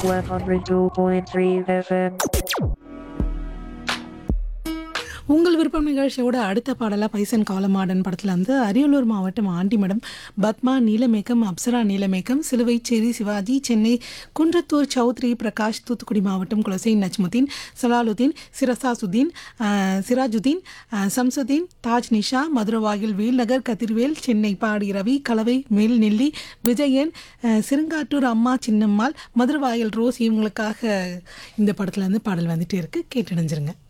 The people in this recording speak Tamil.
102.3 FM. உங்கள் விருப்பம் நிகழ்ச்சியோட அடுத்த பாடலாக பைசன் காலமாடன் படத்தில் வந்து அரியலூர் மாவட்டம் ஆண்டிமடம் பத்மா நீலமேகம் அப்சரா நீலமேகம் சிலுவைச்சேரி சிவாஜி சென்னை குன்றத்தூர் சௌத்ரி பிரகாஷ் தூத்துக்குடி மாவட்டம் குலசைன் நஜ்முதீன் சலாலுதீன் சிரசாசுதீன் அஹ், சிராஜுதீன் அஹ், சம்சுதீன் தாஜ் நிஷா மதுரவாயில் வேல்நகர் கதிர்வேல் சென்னை பாடி ரவி கலவை மேல்நெல்லி விஜயன் அஹ், சிறுங்காட்டூர் அம்மா சின்னம்மாள் மதுரவாயல் ரோஸ் இவங்களுக்காக இந்த படத்துல இருந்து பாடல் வந்துட்டே இருக்கு கேட்டடைஞ்சிருங்க